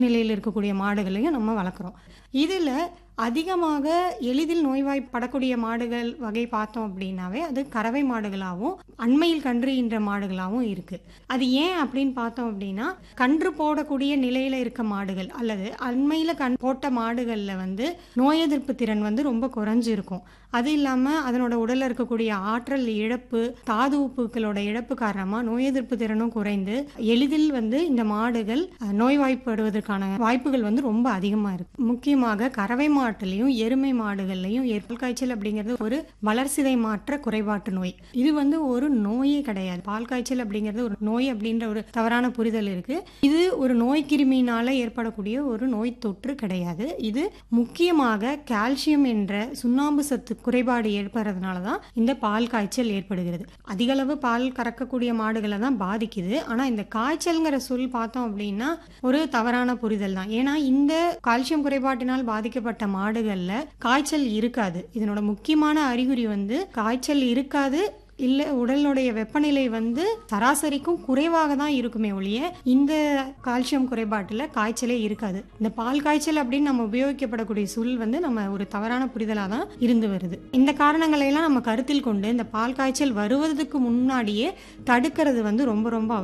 நிலையில் இருக்கக்கூடிய மாடுகளையும் நம்ம வளர்க்குறோம் இதில் அதிகமாக எளிதில் நோய்வாய்ப்படக்கூடிய மாடுகள் வகை பார்த்தோம் அப்படின்னாவே அது கறவை மாடுகளாகவும் அண்மையில் கன்று ஈன்ற மாடுகளாகவும் இருக்குது அது ஏன் அப்படின்னு பார்த்தோம் அப்படின்னா கன்று போடக்கூடிய நிலையில் இருக்க மாடுகள் அல்லது அண்மையில் கண் போட்ட மாடுகளில் வந்து நோய் எதிர்ப்பு திறன் வந்து ரொம்ப குறைஞ்சு இருக்கும் அது இல்லாமல் அதனோட உடலில் இருக்கக்கூடிய ஆற்றல் இழப்பு தாது உப்புகளோட இழப்பு காரணமாக நோய் எதிர்ப்பு திறனும் குறைந்து எளிதில் வந்து இந்த மாடுகள் அஹ், நோய்வாய்ப்படுவதற்கான வாய்ப்புகள் வந்து ரொம்ப அதிகமாக இருக்கு முக்கியமாக கறவை மாட்டுலையும் எருமை மாடுகள்லையும் ஏற்பல் காய்ச்சல் அப்படிங்கிறது ஒரு வளர்சிதை மாற்ற குறைபாட்டு நோய் இது வந்து ஒரு நோயே கிடையாது பால் காய்ச்சல் அப்படிங்கிறது ஒரு நோய் அப்படின்ற ஒரு தவறான புரிதல் இருக்கு இது ஒரு நோய் கிருமியினால ஏற்படக்கூடிய ஒரு நோய் தொற்று கிடையாது இது முக்கியமாக கால்சியம் என்ற சுண்ணாம்பு சத்து குறைபாடு ஏற்படுறதுனால தான் இந்த பால் காய்ச்சல் ஏற்படுகிறது அதிக அளவு பால் கறக்கக்கூடிய மாடுகளை தான் பாதிக்குது ஆனா இந்த காய்ச்சல்ங்கிற சொல் பார்த்தோம் அப்படின்னா ஒரு தவறான புரிதல் தான் ஏன்னா இந்த கால்சியம் குறைபாட்டினால் பாதிக்கப்பட்ட மாடுகள்ல காய்ச்சல் இருக்காது இதனோட முக்கியமான அறிகுறி வந்து காய்ச்சல் இருக்காது இல்லை உடலுடைய வெப்பநிலை வந்து சராசரிக்கும் குறைவாக தான் இருக்குமே ஒழிய இந்த கால்சியம் குறைபாட்டில் காய்ச்சலே இருக்காது இந்த பால் காய்ச்சல் அப்படின்னு நம்ம உபயோகிக்கப்படக்கூடிய சொல் வந்து நம்ம ஒரு தவறான புரிதலாக தான் இருந்து வருது இந்த காரணங்களை எல்லாம் நம்ம கருத்தில் கொண்டு இந்த பால் காய்ச்சல் வருவதற்கு முன்னாடியே தடுக்கிறது வந்து ரொம்ப ரொம்ப